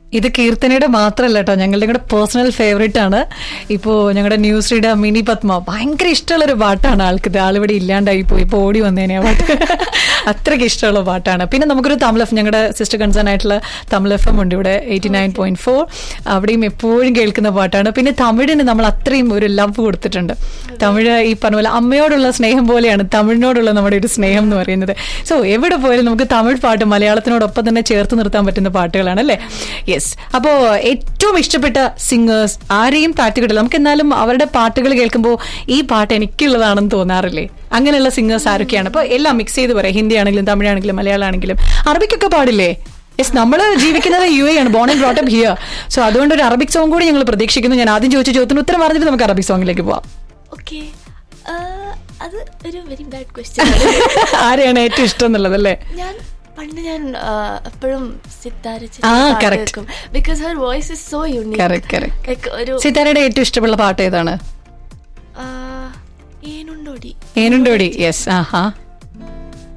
ഇത് കീർത്തനയുടെ മാത്രമല്ല കേട്ടോ ഞങ്ങളുടെ കൂടെ പേഴ്സണൽ ഫേവറേറ്റ് ആണ് ഇപ്പോൾ ഞങ്ങളുടെ ന്യൂസ് റീഡർ മിനി പത്മ ഭയങ്കര ഇഷ്ടമുള്ളൊരു പാട്ടാണ് ആൾക്ക് ഇത് ആളിവിടെ ഇല്ലാണ്ടായി പോയി ഇപ്പോൾ ഓടി വന്നേനെ ആ പാട്ട് അത്രയ്ക്ക് ഇഷ്ടമുള്ള പാട്ടാണ് പിന്നെ നമുക്കൊരു തമിഴ് എഫ് ഞങ്ങളുടെ സിസ്റ്റർ കൺസേൺ ആയിട്ടുള്ള തമിഴ് എഫ് എം ഉണ്ട് ഇവിടെ എയ്റ്റി നയൻ പോയിന്റ് ഫോർ അവിടെയും എപ്പോഴും കേൾക്കുന്ന പാട്ടാണ് പിന്നെ തമിഴിന് നമ്മൾ അത്രയും ഒരു ലവ് കൊടുത്തിട്ടുണ്ട് തമിഴ് ഈ പറഞ്ഞ പോലെ അമ്മയോടുള്ള സ്നേഹം പോലെയാണ് തമിഴിനോടുള്ള നമ്മുടെ ഒരു സ്നേഹം എന്ന് പറയുന്നത് സോ എവിടെ പോയാലും നമുക്ക് തമിഴ് പാട്ട് മലയാളത്തിനോടൊപ്പം തന്നെ ചേർത്ത് നിർത്താൻ പറ്റുന്ന പാട്ടുകളാണ് അല്ലേ യെസ് അപ്പോൾ ഏറ്റവും ഇഷ്ടപ്പെട്ട സിംഗേഴ്സ് ആരെയും താറ്റുകിട്ടില്ല നമുക്ക് എന്നാലും അവരുടെ പാട്ടുകൾ കേൾക്കുമ്പോൾ ഈ പാട്ട് എനിക്കുള്ളതാണെന്ന് തോന്നാറില്ലേ അങ്ങനെയുള്ള സിംഗേഴ്സ് ആരൊക്കെയാണ് അപ്പോൾ എല്ലാം മിക്സ് ചെയ്ത് പറയാം ഹിന്ദി ആണെങ്കിലും തമിഴാണെങ്കിലും മലയാളം ആണെങ്കിലും അറബിക്കൊക്കെ പാടില്ലേ യെസ് നമ്മൾ ജീവിക്കുന്നത് യു എ ആണ് born and brought up here so അതുകൊണ്ട് ഒരു അറബിക് സോങ് കൂടി ഞങ്ങൾ പ്രതീക്ഷിക്കുന്നു ഞാൻ ആദ്യം ചോദിച്ച ചോദ്യത്തിന് ഉത്തരം പറഞ്ഞിട്ട് നമുക്ക് അറബിക് സോങ്ങിലേക്ക് പോവാം ഓക്കെ അത് ഒരു വെരി ബാഡ് ക്വസ്റ്റ്യൻ ആരെയാണ് ഏറ്റവും ഇഷ്ടം എന്നുള്ളത് അല്ലേ ഞാൻ പണ്ട് ഞാൻ എപ്പോഴും സിത്താര ആ, correct. Because her voice is so unique correct correct like ഒരു സിതാരയുടെ ഏറ്റവും ഇഷ്ടമുള്ള പാട്ട് ഏതാണ് ആ, ഏനുണ്ടോടി ഏനുണ്ടോടി യെസ് ആഹാ